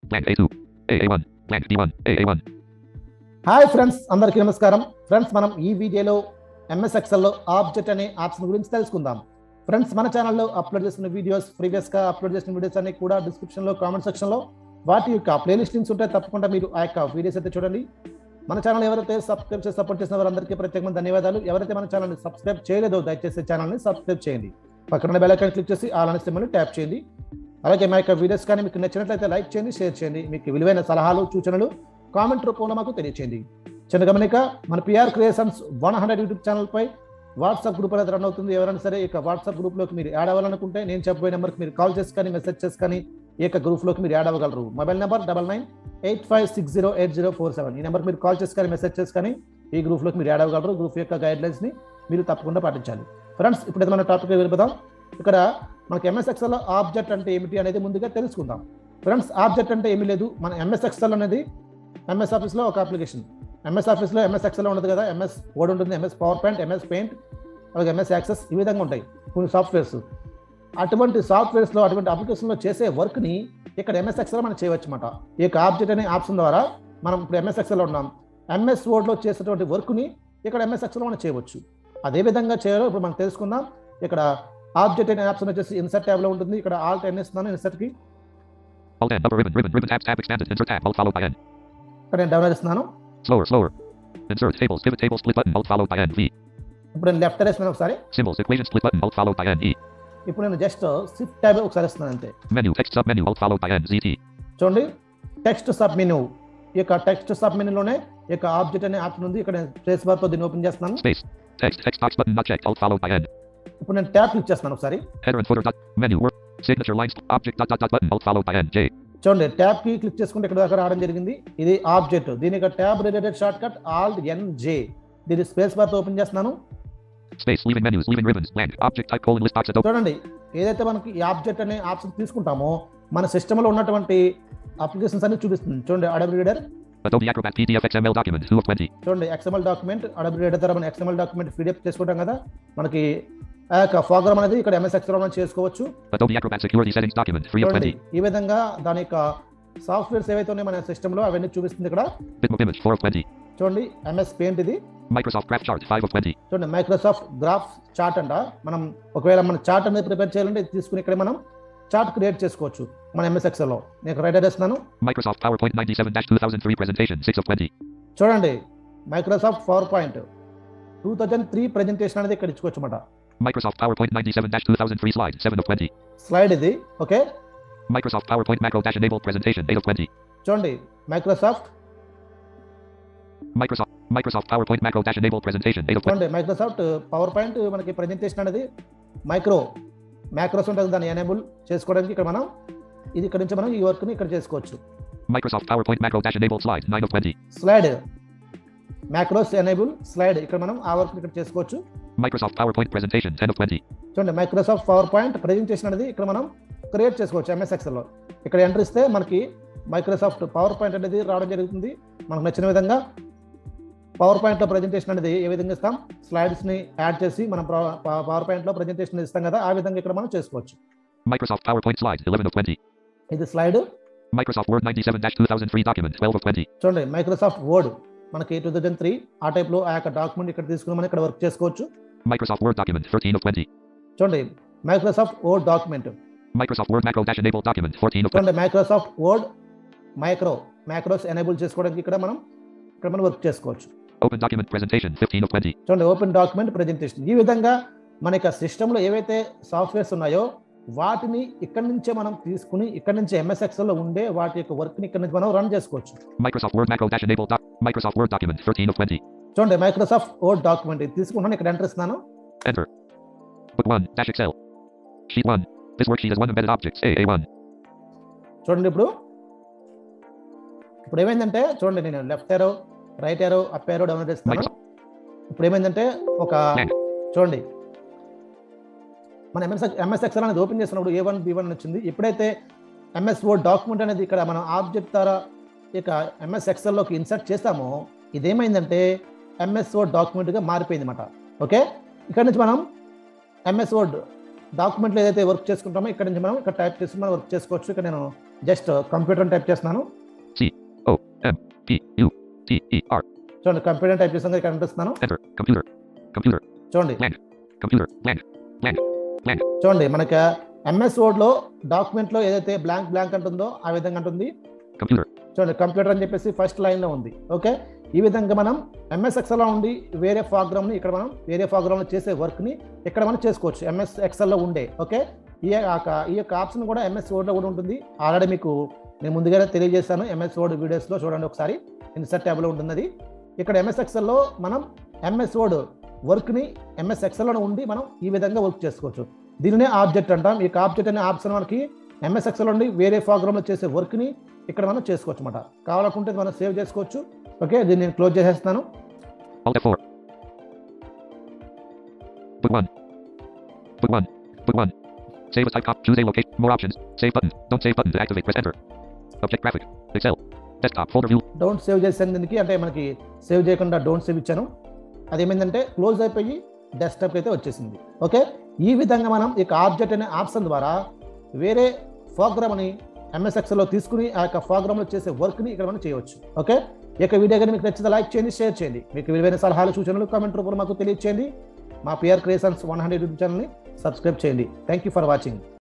Blank A2. AA1. Blank D1. AA1. Hi friends అందరికీ నమస్కారం friends మనం ఈ వీడియోలో ఎంఎస్ ఎక్సెల్లో ఆబ్జెక్ట్ అనే ఆప్షన్ గురించి తెలుసుకుందాం ఫ్రెండ్స్ మన ఛానల్లో అప్లోడ్ చేసిన వీడియోస్ ప్రీవియస్గా అప్లోడ్ చేసిన వీడియోస్ అన్ని కూడా డిస్క్రిప్షన్లో కామెంట్ సెక్షన్లో వాటి యొక్క ప్లేలిస్ట్ లింక్స్ ఉంటాయి తప్పకుండా మీరు ఆ యొక్క వీడియోస్ అయితే చూడండి మన ఛానల్ ఎవరైతే సబ్స్క్రైబ్ చేసి సపోర్ట్ చేసిన వారందరికీ ప్రత్యేకమైన ధన్యవాదాలు ఎవరైతే మన ఛానల్ని సబ్స్క్రైబ్ చేయలేదో దయచేసి ఛానల్ని సబ్స్క్రైబ్ చేయండి పక్కన బెల్ ఐకాన్ క్లిక్ చేసి ఆల్ అనే సింబల్ని ట్యాప్ చేయండి అలాగే మా యొక్క వీడియోస్ కానీ మీకు నచ్చినట్లయితే లైక్ చేయండి షేర్ చేయండి మీకు విలువైన సలహాలు సూచనలు కామెంట్ రూపంలో మాకు తెలియచేయండి చిన్న గమనిక మన PR creations one hundred YouTube ఛానల్పై వాట్సాప్ గ్రూప్ అనేది రన్ అవుతుంది ఎవరైనా సరే ఇక వాట్సాప్ గ్రూప్లోకి మీరు యాడ్ అవ్వాలనుకుంటే నేను చెప్పబోయే నెంబర్కి మీరు కాల్ చేసి కానీ మెసేజ్ చేసి కానీ ఈ యొక్క గ్రూప్లోకి మీరు యాడ్ అవ్వగలరు mobile number double nine eight five six zero eight zero four seven ఈ నెంబర్కి మీరు కాల్ చేసి కానీ మెసేజ్ చేసి కానీ ఈ గ్రూప్లోకి మీరు యాడ్ అవ్వగలరు గ్రూప్ యొక్క గైడ్ లైన్స్ని మీరు తప్పకుండా పాటించాలి ఫ్రెండ్స్ ఇప్పుడైతే మన టాపిక్ వెళ్ళిపోదాం ఇక్కడ మనకి ఎంఎస్ ఎక్సెల్ ఆబ్జెక్ట్ అంటే ఏమిటి అనేది ముందుగా తెలుసుకుందాం ఫ్రెండ్స్ ఆబ్జెక్ట్ అంటే ఏమీ లేదు మన ఎంఎస్ ఎక్సెల్ అనేది ఎంఎస్ ఆఫీస్లో ఒక అప్లికేషన్ ఎంఎస్ ఆఫీస్లో ఎంఎస్ ఎక్సెల్ ఉండదు కదా ఎంఎస్ వర్డ్ ఉంటుంది MS PowerPoint MS paint అలాగే ఎంఎస్ యాక్సెస్ ఈ విధంగా ఉంటాయి కొన్ని సాఫ్ట్వేర్స్ అటువంటి సాఫ్ట్వేర్స్లో అటువంటి అప్లికేషన్లో చేసే వర్క్ని ఇక్కడ ఎంఎస్ ఎక్సెల్ మనం చేయవచ్చు అనమాట ఈ యొక్క ఆబ్జెక్ట్ అనే ఆప్షన్ ద్వారా మనం ఇప్పుడు ఎంఎస్ ఎక్సెల్లో ఉన్నాం ఎంఎస్ వర్డ్లో చేసేటువంటి వర్క్ని ఇక్కడ ఎంఎస్ ఎక్సెల్ మనం చేయవచ్చు అదే విధంగా చేయాలో ఇప్పుడు మనం తెలుసుకుందాం ఇక్కడ ఆబ్జెక్ట్ అనే ఆప్షన్ వచ్చేసి ఇన్సర్ట్ ట్యాబ్లో ఉంటుంది ఇక్కడ ఆల్ట్ ఎన్ ఇస్తున్నాను ఇన్సర్ట్కి Alt N. Upper ribbon. Ribbon. Ribbon tabs. Tab expanded. Insert tab. Alt followed by N. ఇక్కడ నేను డౌన్లోడ్ ఇస్తున్నాను Slower. Slower. Insert tables. Pivot table split button. Alt followed by N. V. ఇప్పుడు నేను left వేస్తున్నాను ఒకసారి Symbols. Equation split button. Alt followed by N. E. ఇప్పుడు నేను just Swift tab ఒకసారి ఇస్తున్నాను అంతే Menu. Text sub menu. Alt followed by N. ZT. చూడండి టెక్స్ట్ సబ్ మెనూ ఈ యొక్క టెక్స్ట్ సబ్ మెనూలోనే ఈ యొక్క ఆబ్జెక్ట్ అనే ఆప్షన్ ఉంది ఇక్కడ స్పేస్ బార్ తో దీన్ని ఓపెన్ చేస్తున్నాను Space. Text. Text box button not checked. Alt followed by N. ఇప్పుడు నేను ట్యాబ్ క్లిక్ చేస్తున్నాను ఒకసారి Header and footer. Dot. Menu. Word. Signature lines. Object. Dot dot dot button. Alt followed by N. J. చూడండి tab కి click చేసుకుంటే ఇక్కడ దాకా రావడం జరిగింది ఇది ఆబ్జెక్ట్ దీని యొక్క tab related shortcut alt N J దీన్ని స్పేస్ బార్ తో ఓపెన్ చేస్తున్నాను Space. Leaving menus. Leaving ribbons. Blank. Object type colon list box. Adobe. చూడండి ఏదైతే మనకి ఈ ఆబ్జెక్ట్ అనే ఆప్షన్ తీసుకుంటామో మన సిస్టంలో ఉన్నటువంటి అప్లికేషన్స్ అన్ని చూపిస్తుంది చూడండి Adobe reader Adobe Acrobat PDF XML document. 2 of 20. చూడండి ఎక్స్ఎంఎల్ డాక్యుమెంట్ అడబ్ రీడర్ ద్వారా మనం ఎక్స్ఎంఎల్ డాక్యుమెంట్ పీడిఎఫ్ చేసుకుంటాం కదా మనకి ఆ యొక్క ప్రోగ్రామ్ అనేది ఇక్కడ ఎంఎస్ ఎక్స్ఎల్ మనం చేసుకోవచ్చు Adobe Acrobat security settings document. 3 of చూడండి 20. ఈ విధంగా దాని యొక్క సాఫ్ట్వేర్స్ ఏవైతే ఉన్నాయో మన సిస్టంలో అవన్నీ చూపిస్తుంది ఇక్కడ Bitmap image. 4 of 20. చూడండి ఎంఎస్ పెయింట్ ఇది Microsoft Graph Chart. 5 of 20. చూడండి మైక్రోసాఫ్ట్ గ్రాఫ్ చార్ట్ అంట మనం ఒకవేళ మన చార్ట్ అనేది ప్రిపేర్ చేయాలంటే ఇది తీసుకుని ఇక్కడ మనం చార్ట్ క్రియేట్ చేసుకోవచ్చు మన ఎంఎస్ ఎక్సెల్లో నేను రైటర్ చేస్తున్నాను Microsoft PowerPoint 97-2003 presentation. 6 of 20. చూడండి Microsoft PowerPoint two thousand three presentation అనేది ఇక్కడ ఇచ్చుకోవచ్చు అనమాట Microsoft PowerPoint 97-2003 slide. 7 of 20. Slide ఇది okay Microsoft PowerPoint macro dash enabled presentation. 8 of 20. చూడండి Microsoft Microsoft Microsoft PowerPoint macro dash enabled presentation. 8 of 20. చూడండి Microsoft PowerPoint మనకి presentation అనేది micro macros ఉంటుంది దాన్ని ఎనేబుల్ చేసుకోవడానికి ఇక్కడ మనం ఇది ఇక్కడ నుంచి మనం ఈ వర్క్ని ఇక్కడ చేసుకోవచ్చు Microsoft PowerPoint macro dash enabled slide. 9 of 20. Slide macros enable slide ఇక్కడ మనం ఆ వర్క్ ఇక్కడ చేసుకోవచ్చు Microsoft PowerPoint presentation. 10 of 20. చూడండి మైక్రోసాఫ్ట్ పవర్ పాయింట్ ప్రెజెంటేషన్ అనేది ఇక్కడ మనం క్రియేట్ చేసుకోవచ్చు ఎంఎస్ ఎక్సెల్లో ఇక్కడ ఎంటర్ ఇస్తే మనకి మైక్రోసాఫ్ట్ పవర్ పాయింట్ అనేది రావడం జరుగుతుంది మనకు నచ్చిన విధంగా పవర్ పాయింట్లో ప్రెజెంటేషన్ అనేది ఏ విధంగా ఇస్తాం స్లైడ్స్ని యాడ్ చేసి మనం పవర్ పాయింట్లో ప్రెజెంటేషన్ ఇస్తాం కదా ఆ విధంగా ఇక్కడ మనం చేసుకోవచ్చు Microsoft PowerPoint slides. 11 of 20. ఇది slide Microsoft Word 97-2003 document. 12 of 20. చూడండి మైక్రోసాఫ్ట్ వర్డ్ మనకి టూ థౌజండ్ త్రీ ఆ టైప్లో ఆ యొక్క డాక్యుమెంట్ ఇక్కడ తీసుకుని మనం ఇక్కడ వర్క్ చేసుకోవచ్చు Microsoft Word document. 13 of 20. చూడండి Microsoft Word document Microsoft Word macro dash enabled document. 14 of 20. చూడండి Microsoft Word micro micros enable చేసుకోవడానికి ఇక్కడ మనం ఇక్కడ మనం వర్క్ చేసుకోవచ్చు Open document presentation. 15 of 20. చూడండి ఓపెన్ డాక్యుమెంట్ ప్రెజెంటేషన్ ఈ విధంగా మన యొక్క సిస్టంలో ఏవైతే సాఫ్ట్వేర్స్ ఉన్నాయో వాటిని ఇక్కడ నుంచే మనం తీసుకుని ఇక్కడ నుంచి ఎంఎస్ ఎక్సెల్లో ఉండే వాటి యొక్క వర్క్ని ఇక్కడ నుంచి మనం రన్ చేసుకోవచ్చు Microsoft Word macro dash enabled doc. Microsoft Word document. 13 of 20. చూడండి మైక్రోసాఫ్ట్ వర్డ్ డాక్యుమెంట్ ఇది తీసుకుంటాను ఇక్కడ ఎంటర్ ఇస్తున్నాను Enter. Book 1 dash Excel. Sheet 1. This worksheet has one embedded object. AA1. చూడండి ఇప్పుడు ఇప్పుడు ఏమైందంటే చూడండి నేను left arrow right arrow up arrow down చేస్తున్నాను Microsoft. ఇప్పుడు ఏమైందంటే ఒక Blank. చూడండి మన ఎంఎస్ ఎంఎస్ ఎక్సెల్ అనేది ఓపెన్ చేసినప్పుడు ఏ వన్ బి వన్ వచ్చింది ఎప్పుడైతే ఎంఎస్ వర్డ్ డాక్యుమెంట్ అనేది ఇక్కడ మనం ఆబ్జెక్ట్ ద్వారా ఇక ఎంఎస్ ఎక్సెల్లోకి ఇన్సర్ట్ చేస్తామో ఇదేమైందంటే ఎంఎస్ వర్డ్ డాక్యుమెంట్గా మారిపోయింది అనమాట ఓకే ఇక్కడ నుంచి మనం ఎంఎస్ వర్డ్ డాక్యుమెంట్లో ఏదైతే వర్క్ చేసుకుంటామో ఇక్కడ నుంచి మనం ఇక్కడ టైప్ చేసి మనం వర్క్ చేసుకోవచ్చు ఇక్కడ నేను జస్ట్ కంప్యూటర్ టైప్ చేస్తున్నాను O M P U T E R. చూడండి కంప్యూటర్ టైప్ చేసాను ఇక్కడ కనిపిస్తున్నాను Enter. Computer. Computer. చూడండి Computer. Blank. Blank. చూడండి మనకి ఎంఎస్ వర్డ్లో డాక్యుమెంట్లో ఏదైతే బ్లాంక్ బ్లాంక్ అంటుందో ఆ విధంగా ఉంటుంది Computer. చూడండి కంప్యూటర్ అని చెప్పేసి ఫస్ట్ లైన్లో ఉంది ఓకే ఈ విధంగా మనం ఎంఎస్ ఎక్సెల్లో ఉండి వేరే ప్రోగ్రామ్ని ఇక్కడ మనం వేరే ప్రోగ్రామ్లో చేసే వర్క్ని ఇక్కడ మనం చేసుకోవచ్చు ఎంఎస్ ఎక్సెల్లో ఉండే ఓకే ఈ యొక్క ఈ యొక్క ఆప్షన్ కూడా ఎంఎస్ వర్డ్లో కూడా ఉంటుంది ఆల్రెడీ మీకు నేను ముందుగానే తెలియజేశాను ఎంఎస్ వర్డ్ వీడియోస్లో చూడండి ఒకసారి ఇన్సర్ట్ ట్యాబ్లో ఉంటుంది అది ఇక్కడ ఎంఎస్ ఎక్సెల్లో మనం ఎంఎస్ వర్డ్ వర్క్ని ఎంఎస్ ఎక్సెల్లో ఉండి మనం ఈ విధంగా వర్క్ చేసుకోవచ్చు దీనినే ఆబ్జెక్ట్ అంటాం ఈ ఆబ్జెక్ట్ అనే ఆప్షన్ మనకి ఎంఎస్ ఎక్సెల్ నుండి వేరే ప్రోగ్రామ్లో చేసే వర్క్ని ఇక్కడ మనం చేసుకోవచ్చు అనమాట కావాలనుకుంటే మనం సేవ్ చేసుకోవచ్చు ఓకే దీన్ని నేను క్లోజ్ చేసేస్తాను Alt F4. Book 1. Book 1. Book 1. Save as type cop. Choose a location. More options. Save button. Don't save button to activate. Press enter. Object graphic. Excel. Desktop. Folder view. Don't save చేసాను దీనికి అంటే మనకి save చేయకుండా don't save ఇచ్చాను అదేమైందంటే close అయిపోయి desktop అయితే వచ్చేసింది okay ఈ విధంగా మనం ఇక ఆబ్జెక్ట్ అనే ఆప్షన్ ద్వారా వేరే ప్రోగ్రామ్ని ఎంఎస్ ఎక్సెల్లో తీసుకుని ఆ యొక్క ప్రోగ్రామ్లో చేసే వర్క్ని ఇక్కడ మనం చేయవచ్చు ఓకే ఈ యొక్క వీడియో కానీ మీకు నచ్చితే లైక్ చేయండి షేర్ చేయండి మీకు విలువైన సలహాలు సూచనలు కామెంట్ రూపంలో మాకు తెలియచేయండి మా PR creations one hundred YouTube ఛానల్ని సబ్స్క్రైబ్ చేయండి థ్యాంక్ యూ ఫర్ వాచింగ్